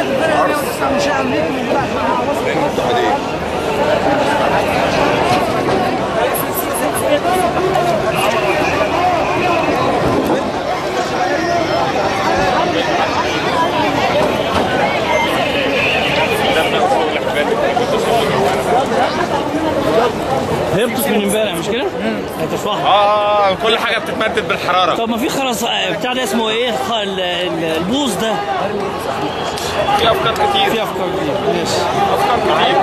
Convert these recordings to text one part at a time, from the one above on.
هبطت من امبارح مش كده؟ هتفهم اه كل حاجه بتتمدد بالحراره طب ما في خلاص بتاع ده اسمه ايه؟ خ- ال- ال- البوز ده في افكار كتير في افكار كتير ماشي افكار كتير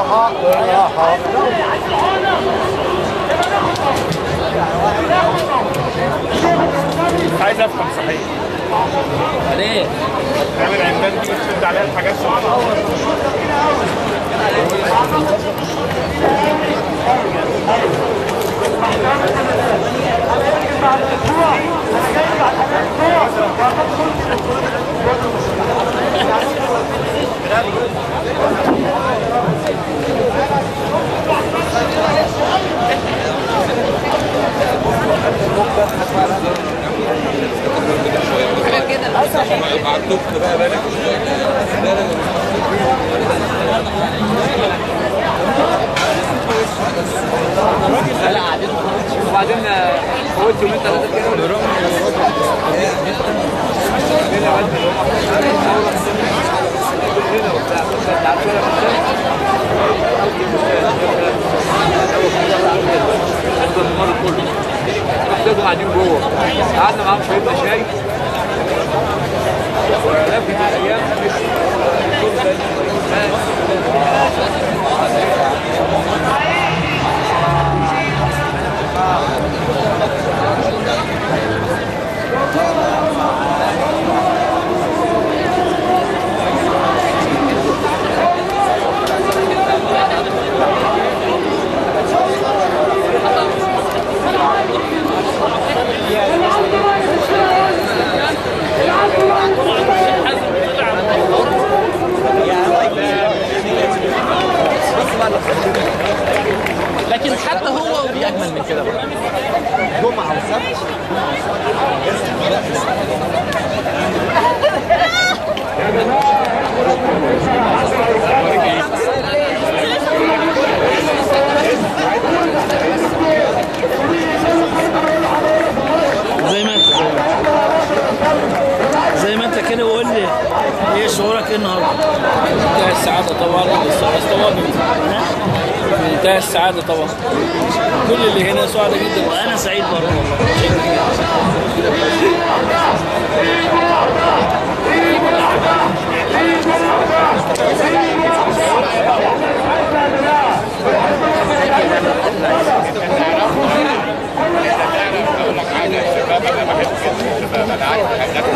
عايز افهم صحيح ليه؟ نعمل عمدان دي تشد عليها الحاجات وبعدين فوت يومين ثلاثه كده فضلوا قاعدين جوه قعدنا معاهم شربنا شاي ولفت الايام لكن حتى هو بيجمل من كده بقى جمعه وسبت زي ما انت زي ما انت كده وقول لي ايه شعورك ايه النهارده؟ منتهى السعادة طبعا استوى منتهى السعادة طبعا كل اللي هنا سعداء جدا وانا سعيد برضه والله اقول لك حاجه الشباب انا بحب الشباب انا عارف حاجات